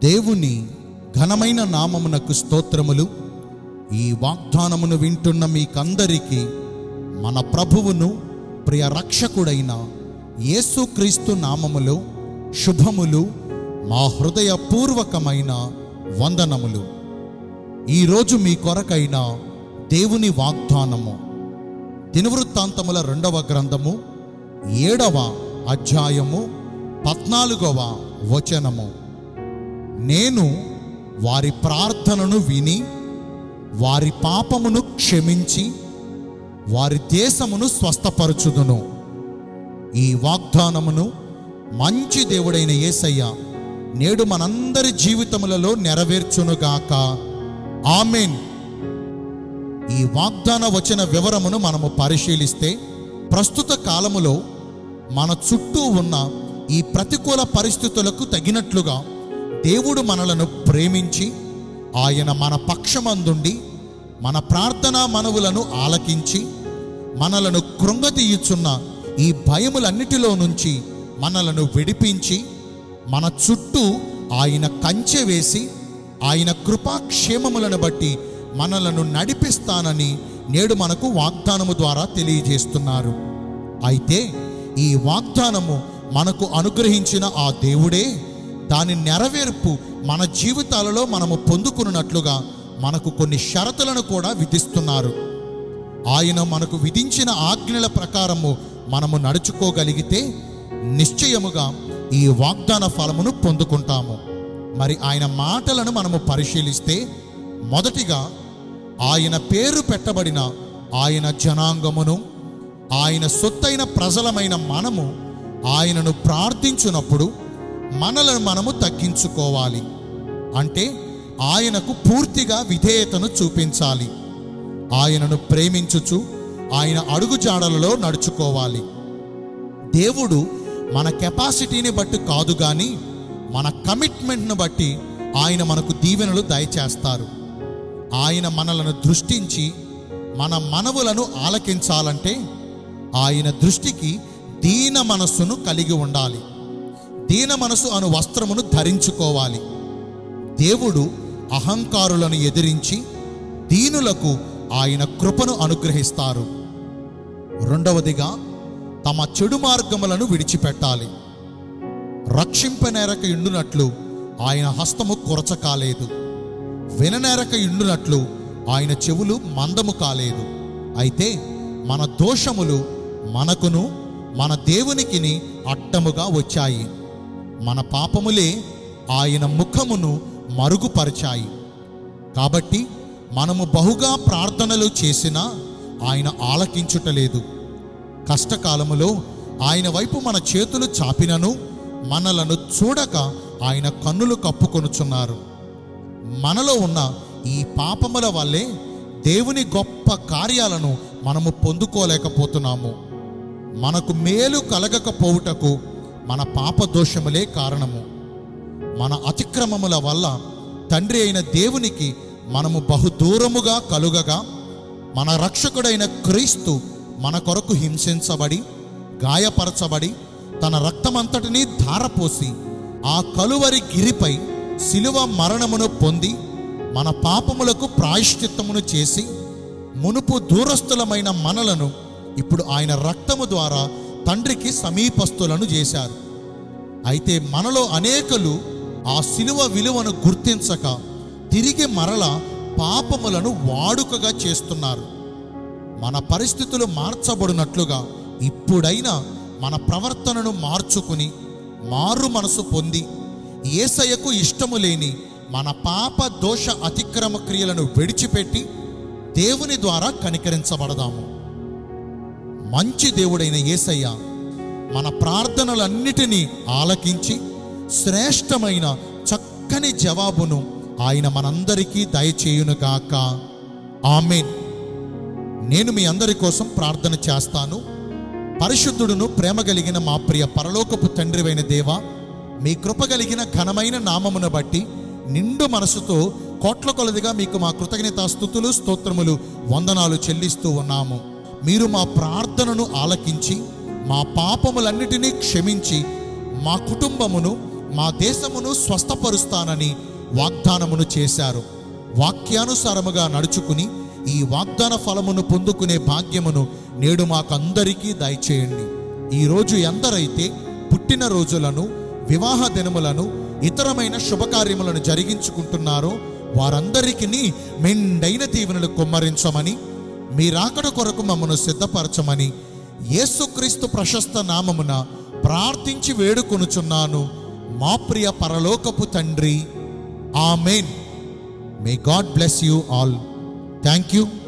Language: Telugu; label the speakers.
Speaker 1: దేవుని ఘనమైన నామమునకు స్తోత్రములు ఈ వాగ్దానమును వింటున్న మీకందరికీ మన ప్రభువును ప్రియ రక్షకుడైన యేసుక్రీస్తు నామములో శుభములు మా హృదయపూర్వకమైన వందనములు ఈరోజు మీ కొరకైన దేవుని వాగ్దానము దినవృత్తాంతముల రెండవ గ్రంథము ఏడవ అధ్యాయము పద్నాలుగవ వచనము నేను వారి ప్రార్థనను విని వారి పాపమును క్షమించి వారి దేశమును స్వస్థపరచుదును ఈ వాగ్దానమును మంచి దేవుడైన యేసయ్య నేడు మనందరి జీవితములలో నెరవేర్చునుగాక ఆమెన్ ఈ వాగ్దాన వచన వివరమును మనము పరిశీలిస్తే ప్రస్తుత కాలములో మన చుట్టూ ఉన్న ఈ ప్రతికూల పరిస్థితులకు తగినట్లుగా దేవుడు మనలను ప్రేమించి ఆయన మన పక్షమందుండి మన ప్రార్థనా మనవులను ఆలకించి మనలను కృంగతీయుచున్న ఈ భయములన్నిటిలో నుంచి మనలను విడిపించి మన చుట్టూ ఆయన కంచె వేసి ఆయన కృపాక్షేమములను బట్టి మనలను నడిపిస్తానని నేడు మనకు వాగ్దానము ద్వారా తెలియజేస్తున్నారు అయితే ఈ వాగ్దానము మనకు అనుగ్రహించిన ఆ దేవుడే దాని నెరవేర్పు మన జీవితాలలో మనము పొందుకున్నట్లుగా మనకు కొన్ని షరతులను కూడా విధిస్తున్నారు ఆయన మనకు విధించిన ఆజ్ఞల ప్రకారము మనము నడుచుకోగలిగితే నిశ్చయముగా ఈ వాగ్దాన ఫలమును పొందుకుంటాము మరి ఆయన మాటలను మనము పరిశీలిస్తే మొదటిగా ఆయన పేరు పెట్టబడిన ఆయన జనాంగమును ఆయన సొత్తైన ప్రజలమైన మనము ఆయనను ప్రార్థించున్నప్పుడు మనలను మనము తగ్గించుకోవాలి అంటే ఆయనకు పూర్తిగా విధేయతను చూపించాలి ఆయనను ప్రేమించుచు ఆయన అడుగుజాడలలో నడుచుకోవాలి దేవుడు మన కెపాసిటీని బట్టి కాదు కానీ మన కమిట్మెంట్ను బట్టి ఆయన మనకు దీవెనలు దయచేస్తారు ఆయన మనలను దృష్టించి మన మనవులను ఆలకించాలంటే ఆయన దృష్టికి దీన మనస్సును కలిగి ఉండాలి దీన మనసు అను వస్త్రమును ధరించుకోవాలి దేవుడు అహంకారులను ఎదిరించి దీనులకు ఆయన కృపను అనుగ్రహిస్తారు రెండవదిగా తమ చెడు మార్గములను విడిచిపెట్టాలి రక్షింపనేరక ఇండునట్లు ఆయన హస్తము కొరచ కాలేదు విననేరక ఇండునట్లు ఆయన చెవులు మందము కాలేదు అయితే మన దోషములు మనకును మన దేవునికిని అడ్డముగా వచ్చాయి మన పాపములే ఆయన ముఖమును మరుగుపరిచాయి కాబట్టి మనము బహుగా ప్రార్థనలు చేసినా ఆయన ఆలకించుటలేదు కష్టకాలములో ఆయన వైపు మన చేతులు చాపినను మనలను చూడక ఆయన కన్నులు కప్పుకొనుచున్నారు మనలో ఉన్న ఈ పాపముల వల్లే దేవుని గొప్ప కార్యాలను మనము పొందుకోలేకపోతున్నాము మనకు మేలు కలగకపోవుటకు మన పాప దోషములే కారణము మన అతిక్రమముల వల్ల తండ్రి అయిన దేవునికి మనము బహుదూరముగా కలుగగా మన రక్షకుడైన క్రీస్తు మన కొరకు హింసించబడి గాయపరచబడి తన రక్తమంతటినీ ధారపోసి ఆ కలువరి గిరిపై శిలువ మరణమును పొంది మన పాపములకు ప్రాయశ్చిత్తమును చేసి మునుపు దూరస్థులమైన మనలను ఇప్పుడు ఆయన రక్తము ద్వారా తండ్రికి సమీపస్తులను చేశారు అయితే మనలో అనేకులు ఆ శిలువ విలువను గుర్తించక తిరిగి మరల పాపములను వాడుకగా చేస్తున్నారు మన పరిస్థితులు మార్చబడినట్లుగా ఇప్పుడైనా మన ప్రవర్తనను మార్చుకుని మారు మనసు పొంది ఏసయ్యకు ఇష్టము లేని మన పాప దోష అతిక్రమ క్రియలను విడిచిపెట్టి దేవుని ద్వారా కనికరించబడదాము మంచి దేవుడైన యేసయ్య మన ప్రార్థనలన్నిటినీ ఆలకించి శ్రేష్టమైన చక్కని జవాబును ఆయన మనందరికీ దయచేయునుగాక ఆమెన్ నేను మీ అందరి కోసం ప్రార్థన చేస్తాను పరిశుద్ధుడును ప్రేమ కలిగిన మా ప్రియ పరలోకపు తండ్రివైన దేవ మీ కృప కలిగిన ఘనమైన నామమును బట్టి నిండు మనసుతో కోట్ల కొలదిగా మీకు మా కృతజ్ఞత స్థుతులు స్తోత్రములు వందనాలు చెల్లిస్తూ ఉన్నాము మీరు మా ప్రార్థనను ఆలకించి మా పాపములన్నిటినీ క్షమించి మా కుటుంబమును మా దేశమును స్వస్థపరుస్తానని వాగ్దానమును చేశారు వాక్యానుసారముగా నడుచుకుని ఈ వాగ్దాన ఫలమును పొందుకునే భాగ్యమును నేడు మాకందరికీ దయచేయండి ఈరోజు ఎందరైతే పుట్టిన రోజులను వివాహ దినములను ఇతరమైన శుభకార్యములను జరిగించుకుంటున్నారో వారందరికీ మెండైన దీవెనలు కుమ్మరించమని మీ రాకడ కొరకు మమ్మను సిద్ధపరచమని యేసుక్రీస్తు ప్రశస్త నామమున ప్రార్థించి వేడుకొనుచున్నాను మా ప్రియ పరలోకపు తండ్రి amen may God bless you all thank you